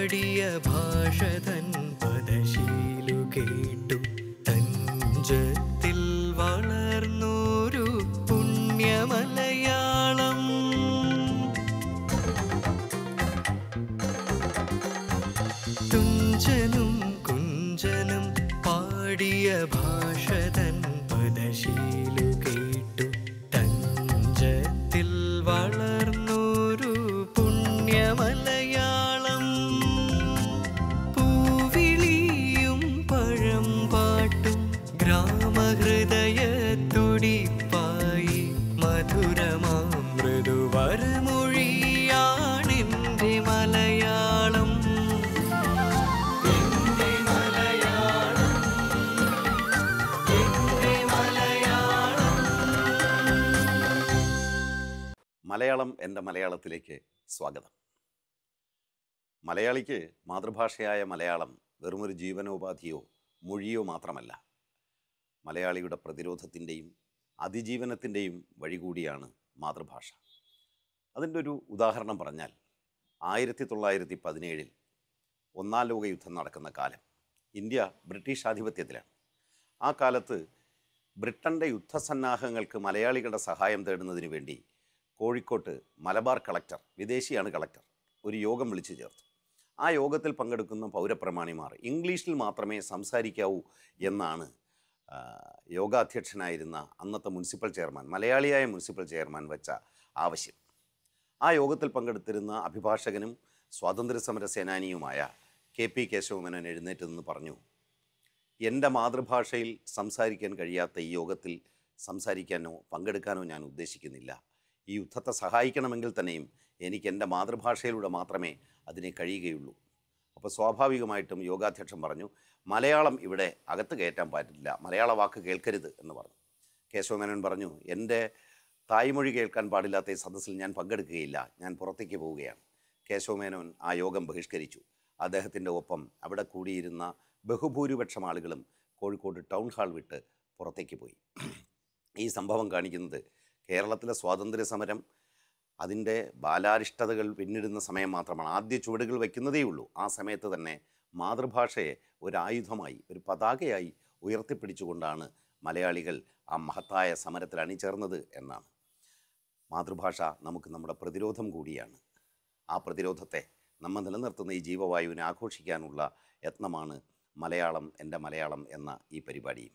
പാടിയ ഭാഷതൻ പദശീലു കേട്ടു തഞ്ചത്തിൽ വളർന്നൊരു പുണ്യമലയാളം തുഞ്ചനും കുഞ്ചനും പാടിയ ഭാഷതൻ പദശീലു കേട്ടു തഞ്ചത്തിൽ വളർന്നൊരു പുണ്യമലയാളം പൂവിളിയും പഴംപാട്ടും ഗ്രാമഹൃദയത്തൊടിപ്പായി മധുരമാം മൃദുവരമൊഴിയാണെൻ്റെ മലയാളം എൻ്റെ മലയാളം എൻ്റെ മലയാളം മലയാളം എൻ്റെ മലയാളത്തിലേക്ക് സ്വാഗതം മലയാളിക്ക് മാതൃഭാഷയായ മലയാളം വെറുമൊരു ജീവനോപാധിയോ മൊഴിയോ മാത്രമല്ല മലയാളിയുടെ പ്രതിരോധത്തിൻ്റെയും അതിജീവനത്തിൻ്റെയും വഴി കൂടിയാണ് മാതൃഭാഷ അതിൻ്റെ ഒരു ഉദാഹരണം പറഞ്ഞാൽ ആയിരത്തി തൊള്ളായിരത്തി പതിനേഴിൽ ഒന്നാം ലോക യുദ്ധം നടക്കുന്ന കാലം ഇന്ത്യ ബ്രിട്ടീഷ് ആധിപത്യത്തിലാണ് ആ കാലത്ത് ബ്രിട്ടൻ്റെ യുദ്ധസന്നാഹങ്ങൾക്ക് മലയാളികളുടെ സഹായം തേടുന്നതിന് വേണ്ടി കോഴിക്കോട്ട് മലബാർ കളക്ടർ വിദേശിയാണ് കളക്ടർ ഒരു യോഗം വിളിച്ചു ചേർത്തു ആ യോഗത്തിൽ പങ്കെടുക്കുന്ന പൗരപ്രമാണിമാർ ഇംഗ്ലീഷിൽ മാത്രമേ സംസാരിക്കാവൂ എന്നാണ് ആ, യോഗാധ്യക്ഷനായിരുന്ന അന്നത്തെ മുനിസിപ്പൽ ചെയർമാൻ മലയാളിയായ മുനിസിപ്പൽ ചെയർമാൻ വെച്ച ആവശ്യം ആ യോഗത്തിൽ പങ്കെടുത്തിരുന്ന അഭിഭാഷകനും സ്വാതന്ത്ര്യ സമര സേനാനിയുമായ കെ പി കേശവമേനോൻ എഴുന്നേറ്റ് നിന്ന് പറഞ്ഞു എൻ്റെ മാതൃഭാഷയിൽ സംസാരിക്കാൻ കഴിയാത്ത ഈ യോഗത്തിൽ സംസാരിക്കാനോ പങ്കെടുക്കാനോ ഞാൻ ഉദ്ദേശിക്കുന്നില്ല ഈ യുദ്ധത്തെ സഹായിക്കണമെങ്കിൽ തന്നെയും എനിക്ക് എൻ്റെ മാതൃഭാഷയിലൂടെ മാത്രമേ അതിനെ കഴിയുകയുള്ളൂ അപ്പോൾ സ്വാഭാവികമായിട്ടും യോഗാധ്യക്ഷൻ പറഞ്ഞു മലയാളം ഇവിടെ അകത്ത് കയറ്റാൻ പറ്റില്ല മലയാള വാക്ക് കേൾക്കരുത് എന്ന് പറഞ്ഞു കേശവമേനോൻ പറഞ്ഞു എൻ്റെ തായ്മൊഴി കേൾക്കാൻ പാടില്ലാത്ത ഈ സദസ്സിൽ ഞാൻ പങ്കെടുക്കുകയില്ല ഞാൻ പുറത്തേക്ക് പോവുകയാണ് കേശവമേനോൻ ആ യോഗം ബഹിഷ്കരിച്ചു അദ്ദേഹത്തിൻ്റെ ഒപ്പം അവിടെ കൂടിയിരുന്ന ബഹുഭൂരിപക്ഷം ആളുകളും കോഴിക്കോട് ടൗൺ ഹാൾ വിട്ട് പുറത്തേക്ക് പോയി ഈ സംഭവം കാണിക്കുന്നത് കേരളത്തിലെ സ്വാതന്ത്ര്യ സമരം അതിൻ്റെ ബാലാരിഷ്ടതകൾ പിന്നിടുന്ന സമയം മാത്രമാണ് ആദ്യ ചുവടുകൾ വയ്ക്കുന്നതേ ഉള്ളൂ ആ സമയത്ത് തന്നെ മാതൃഭാഷയെ ഒരു ആയുധമായി ഒരു പതാകയായി ഉയർത്തിപ്പിടിച്ചുകൊണ്ടാണ് മലയാളികൾ ആ മഹത്തായ സമരത്തിൽ അണിചേർന്നത് എന്നാണ് മാതൃഭാഷ നമുക്ക് നമ്മുടെ പ്രതിരോധം കൂടിയാണ് ആ പ്രതിരോധത്തെ നമ്മൾ നിലനിർത്തുന്ന ഈ ജീവവായുവിനെ ആഘോഷിക്കാനുള്ള യത്നമാണ് മലയാളം എൻ്റെ മലയാളം എന്ന ഈ പരിപാടിയും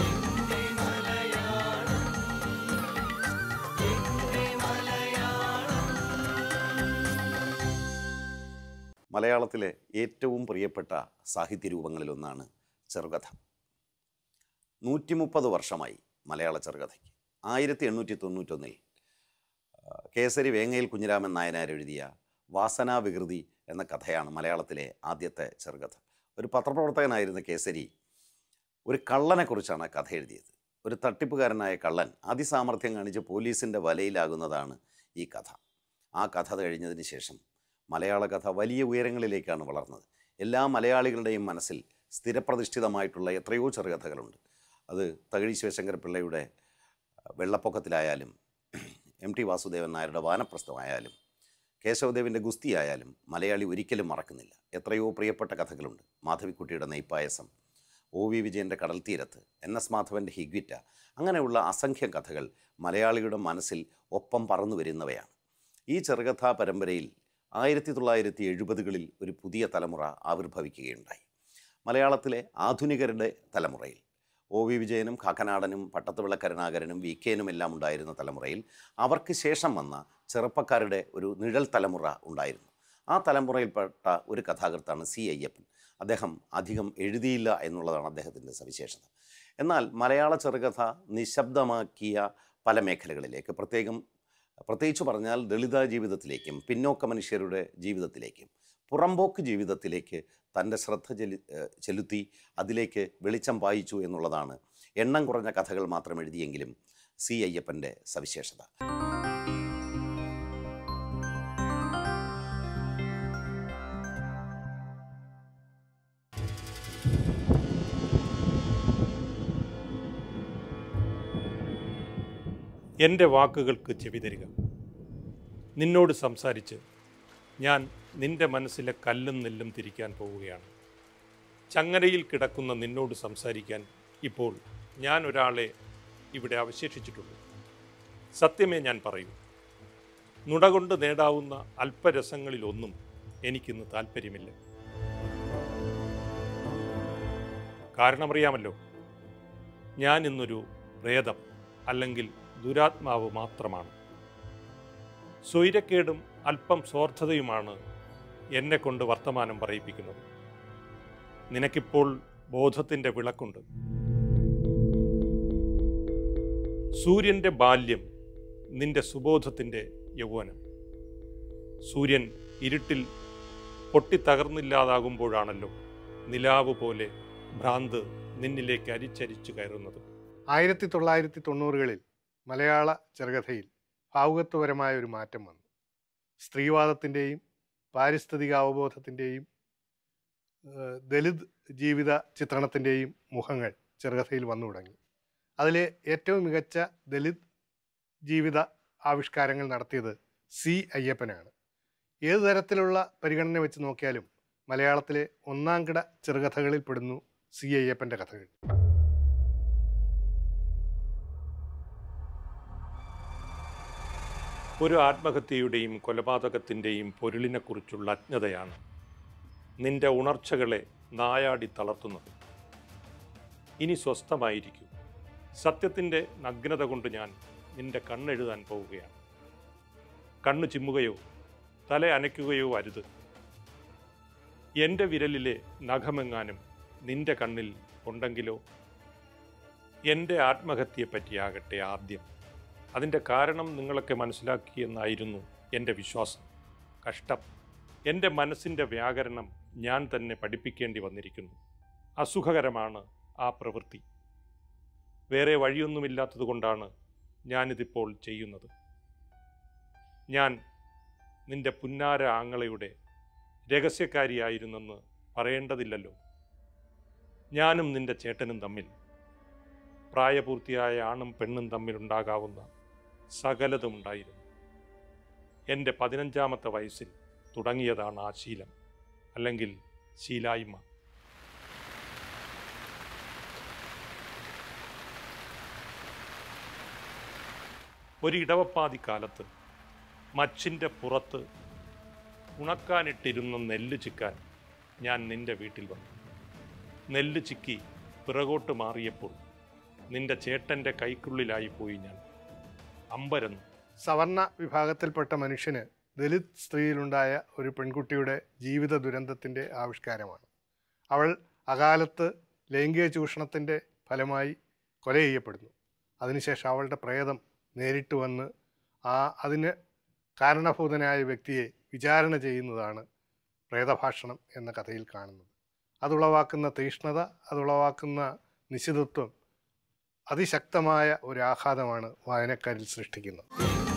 മലയാളത്തിലെ ഏറ്റവും പ്രിയപ്പെട്ട സാഹിത്യരൂപങ്ങളിലൊന്നാണ് ചെറുകഥ നൂറ്റി മുപ്പത് വർഷമായി മലയാള ചെറുകഥയ്ക്ക് ആയിരത്തി എണ്ണൂറ്റി തൊണ്ണൂറ്റൊന്നിൽ കേസരി വേങ്ങയിൽ കുഞ്ഞിരാമൻ നായനാർ എഴുതിയ വാസനാവികൃതി എന്ന കഥയാണ് മലയാളത്തിലെ ആദ്യത്തെ ചെറുകഥ ഒരു പത്രപ്രവർത്തകനായിരുന്ന കേസരി ഒരു കള്ളനെക്കുറിച്ചാണ് ആ കഥ എഴുതിയത് ഒരു തട്ടിപ്പുകാരനായ കള്ളൻ അതിസാമർഥ്യം കാണിച്ച് പോലീസിൻ്റെ വലയിലാകുന്നതാണ് ഈ കഥ ആ കഥ കഴിഞ്ഞതിന് ശേഷം മലയാള കഥ വലിയ ഉയരങ്ങളിലേക്കാണ് വളർന്നത് എല്ലാ മലയാളികളുടെയും മനസ്സിൽ സ്ഥിരപ്രതിഷ്ഠിതമായിട്ടുള്ള എത്രയോ ചെറുകഥകളുണ്ട് അത് തകഴി ശിവശങ്കര പിള്ളയുടെ വെള്ളപ്പൊക്കത്തിലായാലും എം ടി വാസുദേവൻ നായരുടെ വാനപ്രസ്ഥമായാലും കേശവദേവിൻ്റെ ഗുസ്തി ആയാലും മലയാളി ഒരിക്കലും മറക്കുന്നില്ല എത്രയോ പ്രിയപ്പെട്ട കഥകളുണ്ട് മാധവിക്കുട്ടിയുടെ നെയ്പ്പായസം ഒ വി വിജയൻ്റെ കടൽത്തീരത്ത് എൻ എസ് മാധവൻ്റെ ഹിഗ്വിറ്റ അങ്ങനെയുള്ള അസംഖ്യം കഥകൾ മലയാളിയുടെ മനസ്സിൽ ഒപ്പം പറന്നു വരുന്നവയാണ് ഈ ചെറുകഥാ പരമ്പരയിൽ ആയിരത്തി തൊള്ളായിരത്തി എഴുപതുകളിൽ ഒരു പുതിയ തലമുറ ആവിർഭവിക്കുകയുണ്ടായി മലയാളത്തിലെ ആധുനികരുടെ തലമുറയിൽ ഒ വി വിജയനും കാക്കനാടനും പട്ടത്തുവിള കരുണാകരനും വി കെനും എല്ലാം ഉണ്ടായിരുന്ന തലമുറയിൽ അവർക്ക് ശേഷം വന്ന ചെറുപ്പക്കാരുടെ ഒരു നിഴൽ തലമുറ ഉണ്ടായിരുന്നു ആ തലമുറയിൽപ്പെട്ട ഒരു കഥാകൃത്താണ് സി അയ്യപ്പൻ അദ്ദേഹം അധികം എഴുതിയില്ല എന്നുള്ളതാണ് അദ്ദേഹത്തിൻ്റെ സവിശേഷത എന്നാൽ മലയാള ചെറുകഥ നിശബ്ദമാക്കിയ പല മേഖലകളിലേക്ക് പ്രത്യേകം പ്രത്യേകിച്ച് പറഞ്ഞാൽ ദളിത ജീവിതത്തിലേക്കും പിന്നോക്ക മനുഷ്യരുടെ ജീവിതത്തിലേക്കും പുറമ്പോക്ക് ജീവിതത്തിലേക്ക് തൻ്റെ ശ്രദ്ധ ചെലു ഏഹ് ചെലുത്തി അതിലേക്ക് വെളിച്ചം പായിച്ചു എന്നുള്ളതാണ് എണ്ണം കുറഞ്ഞ കഥകൾ മാത്രം എഴുതിയെങ്കിലും സി അയ്യപ്പൻ്റെ സവിശേഷത എൻ്റെ വാക്കുകൾക്ക് ചെവി തരിക നിന്നോട് സംസാരിച്ച് ഞാൻ നിന്റെ മനസ്സിലെ കല്ലും നെല്ലും തിരിക്കാൻ പോവുകയാണ് ചങ്ങലയിൽ കിടക്കുന്ന നിന്നോട് സംസാരിക്കാൻ ഇപ്പോൾ ഞാൻ ഒരാളെ ഇവിടെ അവശേഷിച്ചിട്ടുള്ളൂ സത്യമേ ഞാൻ പറയൂ നുടകൊണ്ട് നേടാവുന്ന അല്പരസങ്ങളിലൊന്നും എനിക്കിന്ന് താല്പര്യമില്ല കാരണമറിയാമല്ലോ ഞാൻ ഇന്നൊരു പ്രേതം അല്ലെങ്കിൽ ദുരാത്മാവ് മാത്രമാണ് സ്വൈരക്കേടും അല്പം സ്വാർത്ഥതയുമാണ് എന്നെ കൊണ്ട് വർത്തമാനം പറയിപ്പിക്കുന്നത് നിനക്കിപ്പോൾ ബോധത്തിൻ്റെ വിളക്കുണ്ട് സൂര്യൻ്റെ ബാല്യം നിന്റെ സുബോധത്തിൻ്റെ യൗവനം സൂര്യൻ ഇരുട്ടിൽ പൊട്ടിത്തകർന്നില്ലാതാകുമ്പോഴാണല്ലോ നിലാവ് പോലെ ഭ്രാന്ത് നിന്നിലേക്ക് അരിച്ചരിച്ചു കയറുന്നത് ആയിരത്തി തൊള്ളായിരത്തി തൊണ്ണൂറുകളിൽ മലയാള ചെറുകഥയിൽ ഭാവുകത്വപരമായ ഒരു മാറ്റം വന്നു സ്ത്രീവാദത്തിൻ്റെയും പാരിസ്ഥിതിക അവബോധത്തിൻ്റെയും ഏഹ്, ദലിത് ജീവിത ചിത്രണത്തിൻ്റെയും മുഖങ്ങൾ ചെറുകഥയിൽ വന്നു തുടങ്ങി അതിലെ ഏറ്റവും മികച്ച ദലിത് ജീവിത ആവിഷ്കാരങ്ങൾ നടത്തിയത് സി അയ്യപ്പനാണ് ഏതു തരത്തിലുള്ള പരിഗണന വെച്ച് നോക്കിയാലും മലയാളത്തിലെ ഒന്നാം കിട ചെറുകഥകളിൽ പെടുന്നു സി അയ്യപ്പൻ്റെ കഥകൾ ഒരു ആത്മഹത്യയുടെയും കൊലപാതകത്തിൻ്റെയും പൊരുളിനെക്കുറിച്ചുള്ള അജ്ഞതയാണ് നിന്റെ ഉണർച്ചകളെ നായാടി തളർത്തുന്നത് ഇനി സ്വസ്ഥമായിരിക്കൂ സത്യത്തിൻ്റെ നഗ്നത കൊണ്ട് ഞാൻ നിന്റെ കണ്ണെഴുതാൻ പോവുകയാണ് കണ്ണു ചിമ്മുകയോ തല അനയ്ക്കുകയോ അരുത് എൻ്റെ വിരലിലെ നഖമെങ്ങാനും നിന്റെ കണ്ണിൽ ഉണ്ടെങ്കിലോ എൻ്റെ ആത്മഹത്യയെപ്പറ്റിയാകട്ടെ ആദ്യം അതിൻ്റെ കാരണം നിങ്ങളൊക്കെ മനസ്സിലാക്കിയെന്നായിരുന്നു എൻ്റെ വിശ്വാസം കഷ്ടം എൻ്റെ മനസ്സിൻ്റെ വ്യാകരണം ഞാൻ തന്നെ പഠിപ്പിക്കേണ്ടി വന്നിരിക്കുന്നു അസുഖകരമാണ് ആ പ്രവൃത്തി വേറെ വഴിയൊന്നുമില്ലാത്തതുകൊണ്ടാണ് ഞാനിതിപ്പോൾ ചെയ്യുന്നത് ഞാൻ നിന്റെ പുന്നാര ആങ്ങളയുടെ രഹസ്യക്കാരിയായിരുന്നെന്ന് പറയേണ്ടതില്ലല്ലോ ഞാനും നിന്റെ ചേട്ടനും തമ്മിൽ പ്രായപൂർത്തിയായ ആണും പെണ്ണും തമ്മിലുണ്ടാകാവുന്ന സകലതുമുണ്ടായിരുന്നു എൻ്റെ പതിനഞ്ചാമത്തെ വയസ്സിൽ തുടങ്ങിയതാണ് ആ ശീലം അല്ലെങ്കിൽ ശീലായ്മ ഒരു ഇടവപ്പാതി കാലത്ത് മച്ചിൻ്റെ പുറത്ത് ഉണക്കാനിട്ടിരുന്ന നെല്ല് ചിക്കാൻ ഞാൻ നിന്റെ വീട്ടിൽ വന്നു നെല്ല് ചിക്കി പിറകോട്ട് മാറിയപ്പോൾ നിന്റെ ചേട്ടൻ്റെ കൈക്കുള്ളിലായി പോയി ഞാൻ അമ്പരന്നു സവർണ വിഭാഗത്തിൽപ്പെട്ട മനുഷ്യന് ദലിത് സ്ത്രീയിലുണ്ടായ ഒരു പെൺകുട്ടിയുടെ ജീവിത ദുരന്തത്തിൻ്റെ ആവിഷ്കാരമാണ് അവൾ അകാലത്ത് ലൈംഗിക ചൂഷണത്തിൻ്റെ ഫലമായി കൊല ചെയ്യപ്പെടുന്നു അതിനുശേഷം അവളുടെ പ്രേതം നേരിട്ട് വന്ന് ആ അതിന് കാരണഭൂതനായ വ്യക്തിയെ വിചാരണ ചെയ്യുന്നതാണ് പ്രേതഭാഷണം എന്ന കഥയിൽ കാണുന്നത് അതുളവാക്കുന്ന തീഷ്ണത അതുളവാക്കുന്ന നിശിതത്വം അതിശക്തമായ ഒരു ആഘാതമാണ് വായനക്കാരിൽ സൃഷ്ടിക്കുന്നത്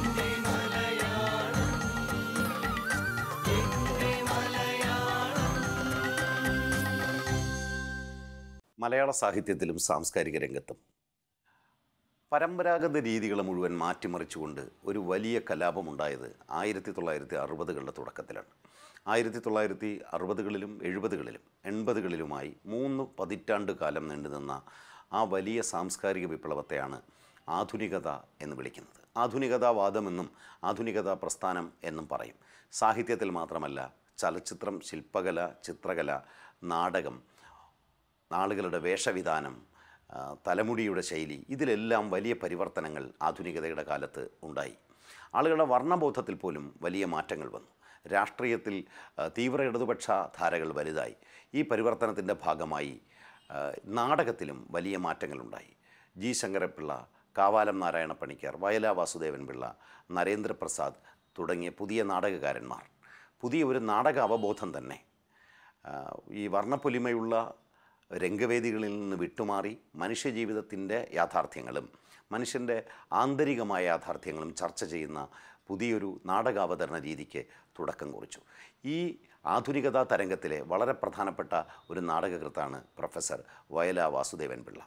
മലയാള സാഹിത്യത്തിലും സാംസ്കാരിക രംഗത്തും പരമ്പരാഗത രീതികളെ മുഴുവൻ മാറ്റിമറിച്ചുകൊണ്ട് ഒരു വലിയ കലാപമുണ്ടായത് ആയിരത്തി തൊള്ളായിരത്തി അറുപതുകളുടെ തുടക്കത്തിലാണ് ആയിരത്തി തൊള്ളായിരത്തി അറുപതുകളിലും എഴുപതുകളിലും എൺപതുകളിലുമായി മൂന്ന് പതിറ്റാണ്ട് കാലം നീണ്ടുനിന്ന ആ വലിയ സാംസ്കാരിക വിപ്ലവത്തെയാണ് ആധുനികത എന്ന് വിളിക്കുന്നത് ആധുനികതാവാദമെന്നും ആധുനികതാ പ്രസ്ഥാനം എന്നും പറയും സാഹിത്യത്തിൽ മാത്രമല്ല ചലച്ചിത്രം ശില്പകല ചിത്രകല നാടകം ആളുകളുടെ വേഷവിധാനം ആ, തലമുടിയുടെ ശൈലി ഇതിലെല്ലാം വലിയ പരിവർത്തനങ്ങൾ ആധുനികതയുടെ കാലത്ത് ഉണ്ടായി ആളുകളുടെ വർണ്ണബോധത്തിൽ പോലും വലിയ മാറ്റങ്ങൾ വന്നു രാഷ്ട്രീയത്തിൽ ആ, തീവ്ര ഇടതുപക്ഷ ധാരകൾ വലുതായി ഈ പരിവർത്തനത്തിൻ്റെ ഭാഗമായി ആ, നാടകത്തിലും വലിയ മാറ്റങ്ങളുണ്ടായി ജി ശങ്കരപ്പിള്ള കാവാലം നാരായണ പണിക്കർ വയല വാസുദേവൻ പിള്ള നരേന്ദ്രപ്രസാദ് തുടങ്ങിയ പുതിയ നാടകകാരന്മാർ പുതിയ ഒരു നാടക അവബോധം തന്നെ ആ, ഈ വർണ്ണപ്പൊലിമയുള്ള രംഗവേദികളിൽ നിന്ന് വിട്ടുമാറി മനുഷ്യജീവിതത്തിൻ്റെ യാഥാർത്ഥ്യങ്ങളും മനുഷ്യൻ്റെ ആന്തരികമായ യാഥാർത്ഥ്യങ്ങളും ചർച്ച ചെയ്യുന്ന പുതിയൊരു നാടകാവതരണ രീതിക്ക് തുടക്കം കുറിച്ചു ഈ ആധുനികതാ തരംഗത്തിലെ വളരെ പ്രധാനപ്പെട്ട ഒരു നാടകകൃത്താണ് professor Vayala Vasudevan Pillai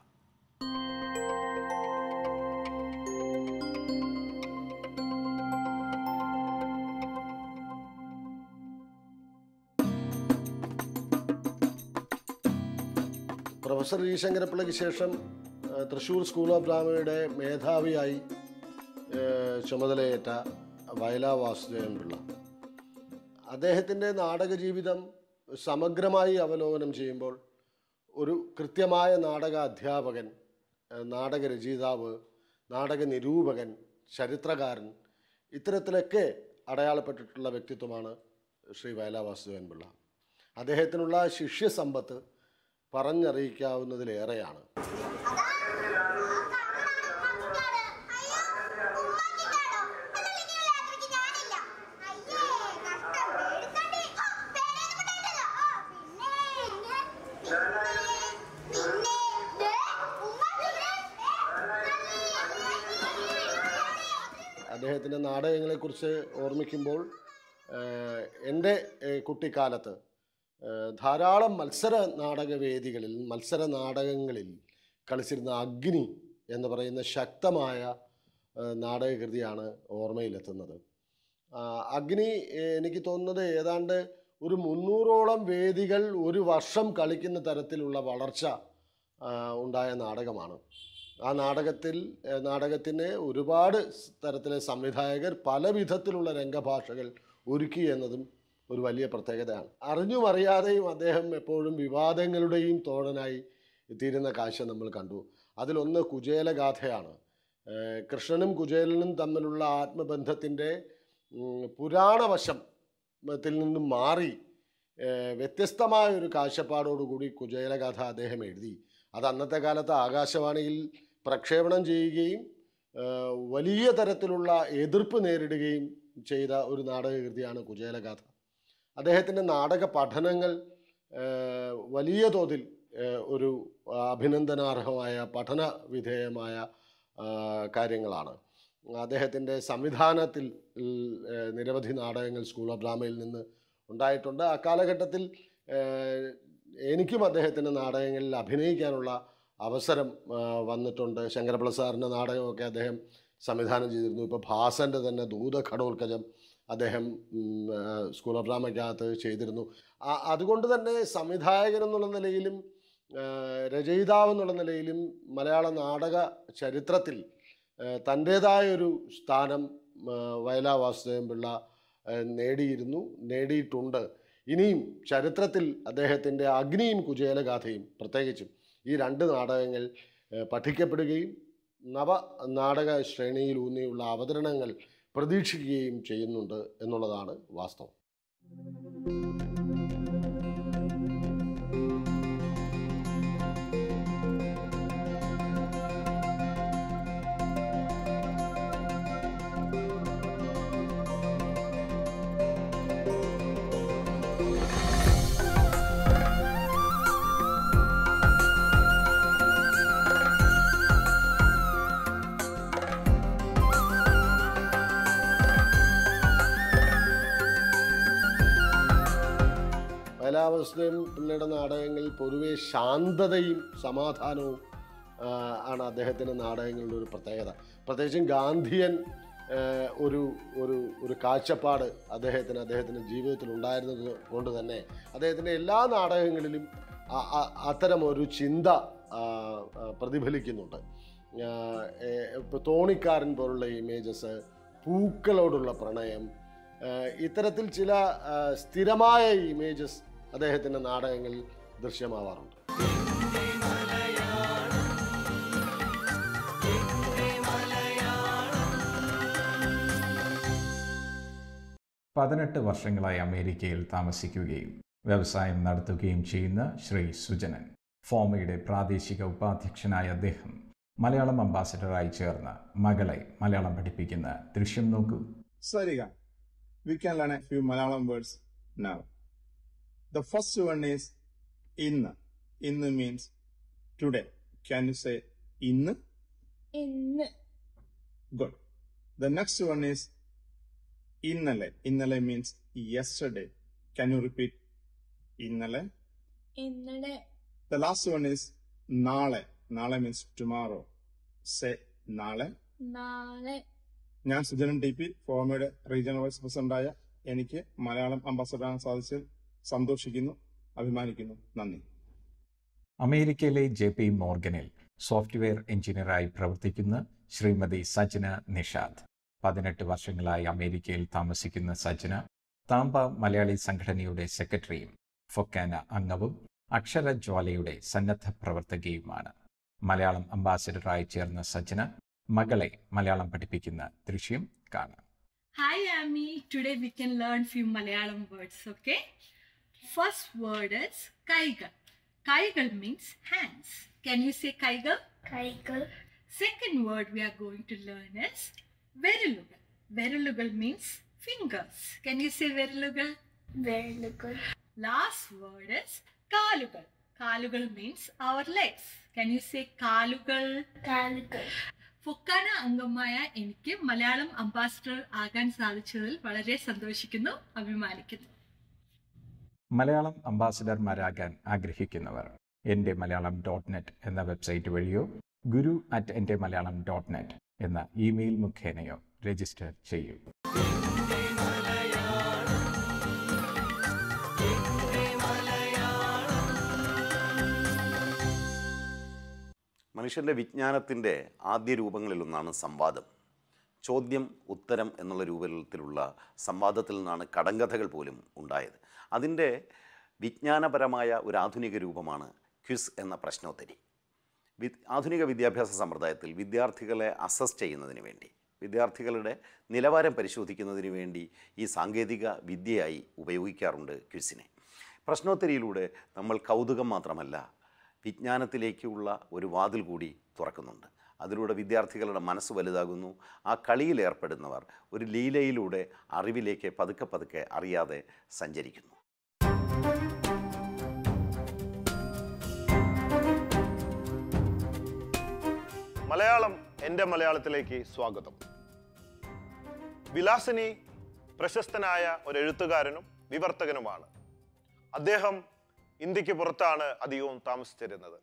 professor E ശങ്കരപ്പിള്ളയ്ക്ക് ശേഷം ആ, തൃശ്ശൂർ സ്കൂൾ ഓഫ് ഡ്രാമയുടെ മേധാവിയായി ആ, ചുമതലയേറ്റ വയലാ വാസുദേവൻ പിള്ള അദ്ദേഹത്തിൻ്റെ നാടക ജീവിതം സമഗ്രമായി അവലോകനം ചെയ്യുമ്പോൾ ഒരു കൃത്യമായ നാടക അധ്യാപകൻ ആ, നാടക രചയിതാവ് നാടക നിരൂപകൻ ചരിത്രകാരൻ ഇത്തരത്തിലൊക്കെ അടയാളപ്പെട്ടിട്ടുള്ള വ്യക്തിത്വമാണ് ശ്രീ വയലാ വാസുദേവൻ പിള്ള അദ്ദേഹത്തിനുള്ള ശിഷ്യസമ്പത്ത് പറഞ്ഞറിയിക്കാവുന്നതിലേറെയാണ് അദ്ദേഹത്തിൻ്റെ നാടകങ്ങളെക്കുറിച്ച് ഓർമ്മിക്കുമ്പോൾ ഏഹ്, എൻ്റെ ഏഹ്, കുട്ടിക്കാലത്ത് ഏഹ്, ധാരാളം മത്സര നാടകവേദികളിൽ മത്സര നാടകങ്ങളിൽ കളിച്ചിരുന്ന അഗ്നി എന്ന് പറയുന്ന ശക്തമായ ഏഹ്, നാടകകൃതിയാണ് ഓർമ്മയിലെത്തുന്നത് ആ, അഗ്നി ഏഹ്, എനിക്ക് തോന്നുന്നത് ഏതാണ്ട് ഒരു മുന്നൂറോളം വേദികൾ ഒരു വർഷം കളിക്കുന്ന തരത്തിലുള്ള വളർച്ച ആ, ഉണ്ടായ നാടകമാണ് ആ നാടകത്തിൽ ഏഹ്, നാടകത്തിന് ഒരുപാട് സ് തരത്തിലെ സംവിധായകർ പല വിധത്തിലുള്ള രംഗഭാഷകൾ ഒരുക്കി എന്നതും ഒരു വലിയ പ്രത്യേകതയാണ് അറിഞ്ഞും അറിയാതെയും അദ്ദേഹം എപ്പോഴും വിവാദങ്ങളുടെയും തോഴനായി തീരുന്ന കാഴ്ച നമ്മൾ കണ്ടു അതിലൊന്ന് കുചേലഗാഥയാണ് ഏഹ്, കൃഷ്ണനും കുചേലനും തമ്മിലുള്ള ആത്മബന്ധത്തിൻ്റെ ഉം, പുരാണവശം ത്തിൽ നിന്നും മാറി ഏഹ്, വ്യത്യസ്തമായ ഒരു കാഴ്ചപ്പാടോടുകൂടി കുചേലഗാഥ അദ്ദേഹം എഴുതി അത് അന്നത്തെ കാലത്ത് ആകാശവാണിയിൽ പ്രക്ഷേപണം ചെയ്യുകയും ഏഹ്, വലിയ തരത്തിലുള്ള എതിർപ്പ് നേരിടുകയും ചെയ്ത ഒരു നാടകകൃതിയാണ് കുചേലഗാഥ അദ്ദേഹത്തിൻ്റെ നാടക പഠനങ്ങൾ ഏഹ്, വലിയ തോതിൽ ഏഹ്, ഒരു അഭിനന്ദനാർഹമായ പഠന വിധേയമായ ആ, കാര്യങ്ങളാണ് അദ്ദേഹത്തിൻ്റെ സംവിധാനത്തിൽ ഏഹ്, നിരവധി നാടകങ്ങൾ സ്കൂൾ ഓഫ് ഡ്രാമയിൽ നിന്ന് ഉണ്ടായിട്ടുണ്ട് അക്കാലഘട്ടത്തിൽ ഏഹ്, എനിക്കും അദ്ദേഹത്തിൻ്റെ നാടകങ്ങളിൽ അഭിനയിക്കാനുള്ള അവസരം ആ, വന്നിട്ടുണ്ട് ശങ്കരപിള്ള സാറിൻ്റെ നാടകമൊക്കെ അദ്ദേഹം സംവിധാനം ചെയ്തിരുന്നു ഇപ്പോൾ ഭാസൻ്റെ തന്നെ ദൂത ഘടോൽക്കജം അദ്ദേഹം ഉം, ആ, സ്കൂൾ ഓഫ് ഡ്രാമയ്ക്കകത്ത് ചെയ്തിരുന്നു ആ- അതുകൊണ്ട് തന്നെ സംവിധായകൻ എന്നുള്ള നിലയിലും ആ, രചയിതാവ് എന്നുള്ള നിലയിലും മലയാള നാടക ചരിത്രത്തിൽ ആ, തൻ്റേതായൊരു സ്ഥാനം ആ, വയലാ വാസുദേവൻ പിള്ള ആ, നേടിയിരുന്നു നേടിയിട്ടുണ്ട് ഇനിയും ചരിത്രത്തിൽ അദ്ദേഹത്തിൻ്റെ അഗ്നിയും കുചേലഗാഥയും പ്രത്യേകിച്ചും ഈ രണ്ട് നാടകങ്ങൾ ആ, പഠിക്കപ്പെടുകയും നവ നാടക ശ്രേണിയിൽ ഊന്നിയുള്ള അവതരണങ്ങൾ പ്രതീക്ഷിക്കുകയും ചെയ്യുന്നുണ്ട് എന്നുള്ളതാണ് വാസ്തവം വയലാവസ്തയും പിള്ളയുടെ നാടകങ്ങളിൽ പൊതുവെ ശാന്തതയും സമാധാനവും ആ, ആണ് അദ്ദേഹത്തിൻ്റെ നാടകങ്ങളുടെ ഒരു പ്രത്യേകത പ്രത്യേകിച്ചും ഗാന്ധിയൻ ആ, ഒരു ഒരു ഒരു കാഴ്ചപ്പാട് അദ്ദേഹത്തിന് അദ്ദേഹത്തിൻ്റെ ജീവിതത്തിൽ ഉണ്ടായിരുന്നത് കൊണ്ട് തന്നെ അദ്ദേഹത്തിൻ്റെ എല്ലാ നാടകങ്ങളിലും അ- അ- അത്തരം ഒരു ചിന്ത ആ, ആ, പ്രതിഫലിക്കുന്നുണ്ട് ഇപ്പോൾ തോണിക്കാരൻ പോലുള്ള ഇമേജസ് പൂക്കളോടുള്ള പ്രണയം ആഹ് ഇത്തരത്തിൽ ചില ആഹ് സ്ഥിരമായ ഇമേജസ് അദ്ദേഹത്തിൻ്റെ നാടകങ്ങളിൽ ദൃശ്യമാവാറുണ്ട് പതിനെട്ട് വർഷങ്ങളായി അമേരിക്കയിൽ താമസിക്കുകയും വ്യവസായം നടത്തുകയും ചെയ്യുന്ന ശ്രീ സുജനൻ ഫോമയുടെ പ്രാദേശിക ഉപാധ്യക്ഷനായ അദ്ദേഹം മലയാളം അംബാസഡറായി ചേർന്ന് മകളെ മലയാളം പഠിപ്പിക്കുന്ന ദൃശ്യം നോക്കൂ Sariga. We can learn a few Malayalam words now. The first one is in. In means today. Can you say in? ഇന്ന് Good. The next one is innale. Innale means yesterday. Can you repeat innale? ഇന്നലെ The last one is nale. Nale means tomorrow. Say nale. നാളെ ഞാൻ Sujanan T P ഫോമയുടെ regional vice പ്രസിഡന്റായ എനിക്ക് മലയാളം അംബാസഡറാകാൻ സാധിച്ചതിൽ സന്തോഷിക്കുന്നു അഭിമാനിക്കുന്നു നന്ദി അമേരിക്കയിലെ ജെ പി മോർഗനിൽ സോഫ്റ്റ്വെയർ എഞ്ചിനീയറായി പ്രവർത്തിക്കുന്ന ശ്രീമതി സജ്ന നിഷാദ് പതിനെട്ട് വർഷങ്ങളായി അമേരിക്കയിൽ താമസിക്കുന്ന സജ്ന താമ്പ മലയാളി സംഘടനയുടെ സെക്രട്ടറിയും ഫൊക്കാന അംഗവും അക്ഷരജ്വാലയുടെ സന്നദ്ധ പ്രവർത്തകയുമാണ് മലയാളം അംബാസിഡറായി ചേർന്ന സജ്ന മകളെ മലയാളം പഠിപ്പിക്കുന്ന ദൃശ്യം കാണാം Hi Amy, today we can learn few Malayalam words, okay? First word is kaigal. Kaigal means hands. Can you say kaigal? Kaigal. Second word we are going to learn is verilugal. Verilugal means fingers. Can you say verilugal? Very good. Last word is kalugal. Kalugal means our legs. Can you say kalugal? Kaigal. FOKANA അംഗമായ എനിക്ക് Malayalam ambassador ആകാൻ സാധിച്ചതിൽ വളരെ സന്തോഷിക്കുന്നു അഭിമാനിക്കുന്നു മലയാളം അംബാസിഡർമാരാകാൻ ആഗ്രഹിക്കുന്നവർ Ente Malayalam dot net എന്ന വെബ്സൈറ്റ് വഴിയോ Guru at Ente Malayalam dot net എന്ന ഇമെയിൽ മുഖേനയോ രജിസ്റ്റർ ചെയ്യൂ മനുഷ്യൻ്റെ വിജ്ഞാനത്തിൻ്റെ ആദ്യ രൂപങ്ങളിലൊന്നാണ് സംവാദം ചോദ്യം ഉത്തരം എന്നുള്ള രൂപത്തിലുള്ള സംവാദത്തിൽ നിന്നാണ് കടങ്കഥകൾ പോലും ഉണ്ടായത് അതിൻ്റെ വിജ്ഞാനപരമായ ഒരു ആധുനിക രൂപമാണ് ക്വിസ് എന്ന പ്രശ്നോത്തരി വി ആധുനിക വിദ്യാഭ്യാസ സമ്പ്രദായത്തിൽ വിദ്യാർത്ഥികളെ അസസ് ചെയ്യുന്നതിന് വേണ്ടി വിദ്യാർത്ഥികളുടെ നിലവാരം പരിശോധിക്കുന്നതിന് വേണ്ടി ഈ സാങ്കേതിക വിദ്യയായി ഉപയോഗിക്കാറുണ്ട് ക്വിസിനെ പ്രശ്നോത്തരിയിലൂടെ നമ്മൾ കൗതുകം മാത്രമല്ല വിജ്ഞാനത്തിലേക്കുള്ള ഒരു വാതിൽ കൂടി തുറക്കുന്നുണ്ട് അതിലൂടെ വിദ്യാർത്ഥികളുടെ മനസ്സ് വലുതാകുന്നു ആ കളിയിൽ ഏർപ്പെടുന്നവർ ഒരു ലീലയിലൂടെ അറിവിലേക്ക് പതുക്കെ പതുക്കെ അറിയാതെ സഞ്ചരിക്കുന്നു മലയാളം എൻ്റെ മലയാളത്തിലേക്ക് സ്വാഗതം വിലാസിനി പ്രശസ്തനായ ഒരു എഴുത്തുകാരനും വിവർത്തകനുമാണ് അദ്ദേഹം ഇന്ത്യക്ക് പുറത്താണ് അധികവും താമസിച്ചിരുന്നത്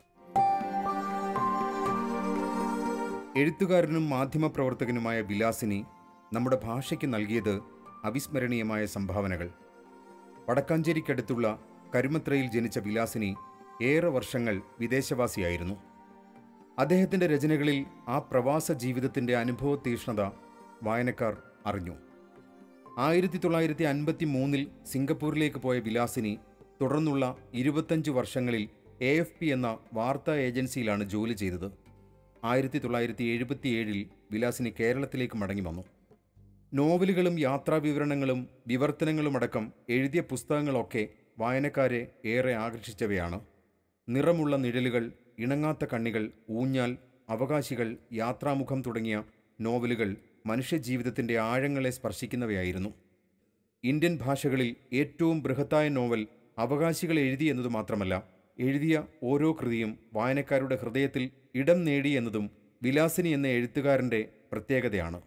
എഴുത്തുകാരനും മാധ്യമപ്രവർത്തകനുമായ വിലാസിനി നമ്മുടെ ഭാഷയ്ക്ക് നൽകിയത് അവിസ്മരണീയമായ സംഭാവനകൾ വടക്കാഞ്ചേരിക്കടുത്തുള്ള കരുമത്രയിൽ ജനിച്ച വിലാസിനി ഏറെ വർഷങ്ങൾ വിദേശവാസിയായിരുന്നു അദ്ദേഹത്തിൻ്റെ രചനകളിൽ ആ പ്രവാസ ജീവിതത്തിൻ്റെ അനുഭവ തീഷ്ണത വായനക്കാർ അറിഞ്ഞു ആയിരത്തി തൊള്ളായിരത്തി അൻപത്തി മൂന്നിൽ സിംഗപ്പൂരിലേക്ക് പോയ വിലാസിനി തുടർന്നുള്ള ഇരുപത്തഞ്ച് വർഷങ്ങളിൽ എ എഫ് പി എന്ന വാർത്താ ഏജൻസിയിലാണ് ജോലി ചെയ്തത് ആയിരത്തി തൊള്ളായിരത്തി എഴുപത്തിയേഴിൽ വിലാസിനി കേരളത്തിലേക്ക് മടങ്ങി വന്നു നോവലുകളും യാത്രാവിവരണങ്ങളും വിവർത്തനങ്ങളുമടക്കം എഴുതിയ പുസ്തകങ്ങളൊക്കെ വായനക്കാരെ ഏറെ ആകർഷിച്ചവയാണ് നിറമുള്ള നിഴലുകൾ ഇണങ്ങാത്ത കണ്ണികൾ ഊഞ്ഞാൽ അവകാശികൾ യാത്രാമുഖം തുടങ്ങിയ നോവലുകൾ മനുഷ്യജീവിതത്തിൻ്റെ ആഴങ്ങളെ സ്പർശിക്കുന്നവയായിരുന്നു ഇന്ത്യൻ ഭാഷകളിൽ ഏറ്റവും ബൃഹത്തായ നോവൽ അവകാശികൾ എഴുതി എന്നതു മാത്രമല്ല എഴുതിയ ഓരോ കൃതിയും വായനക്കാരുടെ ഹൃദയത്തിൽ ഇടം നേടി എന്നതും വിലാസിനി എന്ന എഴുത്തുകാരൻ്റെ പ്രത്യേകതയാണ്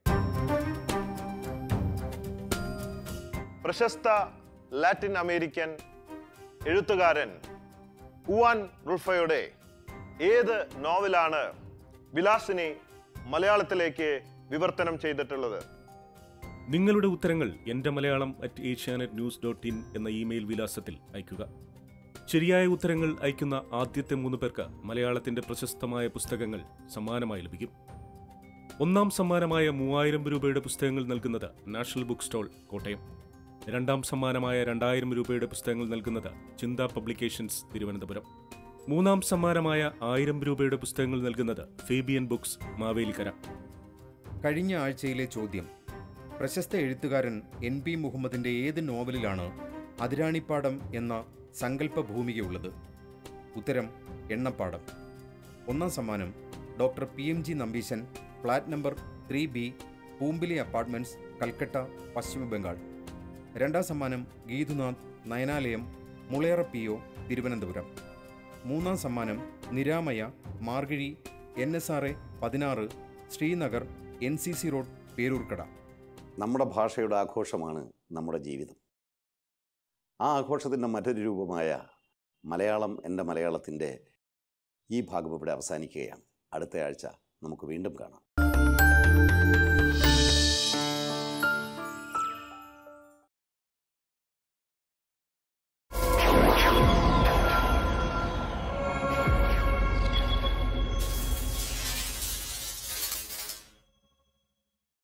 പ്രശസ്ത ലാറ്റിൻ അമേരിക്കൻ എഴുത്തുകാരൻ ഹുവാൻ റുൾഫയുടെ ഏത് നോവലാണ് വിലാസിനി മലയാളത്തിലേക്ക് വിവർത്തനം ചെയ്തിട്ടുള്ളത് നിങ്ങളുടെ ഉത്തരങ്ങൾ Ente Malayalam at Asianet news dot in എന്ന ഇമെയിൽ വിലാസത്തിൽ അയയ്ക്കുക ശരിയായ ഉത്തരങ്ങൾ അയക്കുന്ന ആദ്യത്തെ മൂന്ന് പേർക്ക് മലയാളത്തിന്റെ പ്രശസ്തമായ പുസ്തകങ്ങൾ സമ്മാനമായി ലഭിക്കും ഒന്നാം സമ്മാനമായ മൂവായിരം രൂപയുടെ പുസ്തകങ്ങൾ നൽകുന്നത് നാഷണൽ ബുക്ക് സ്റ്റോൾ കോട്ടയം രണ്ടാം സമ്മാനമായ രണ്ടായിരം രൂപയുടെ പുസ്തകങ്ങൾ നൽകുന്നത് ചിന്ത പബ്ലിക്കേഷൻസ് തിരുവനന്തപുരം മൂന്നാം സമ്മാനമായ ആയിരം രൂപയുടെ പുസ്തകങ്ങൾ നൽകുന്നത് ഫേബിയൻ ബുക്സ് മാവേലിക്കര കഴിഞ്ഞ ആഴ്ചയിലെ ചോദ്യം പ്രശസ്ത എഴുത്തുകാരൻ എൻ പി മുഹമ്മദിൻ്റെ ഏത് നോവലിലാണ് അതിരാണിപ്പാടം എന്ന സങ്കല്പ ഭൂമികയുള്ളത് ഉത്തരം എണ്ണപ്പാടം ഒന്നാം സമ്മാനം doctor P M G Nambeesan flat number three B Poompili apartments Calcutta Paschima Bangal രണ്ടാം സമ്മാനം ഗീതുനാഥ് നയനാലയം മുളയറ പി ഒ തിരുവനന്തപുരം മൂന്നാം സമ്മാനം Niramaya Margazhi N S R A പതിനാറ് Srinagar N C C road Peroorkada നമ്മുടെ ഭാഷയുടെ ആഘോഷമാണ് നമ്മുടെ ജീവിതം ആ ആഘോഷത്തിൻ്റെ മറ്റൊരു രൂപമായ മലയാളം എൻ്റെ മലയാളത്തിൻ്റെ ഈ ഭാഗം ഇവിടെ അവസാനിക്കുകയാണ് അടുത്ത ആഴ്ച നമുക്ക് വീണ്ടും കാണാം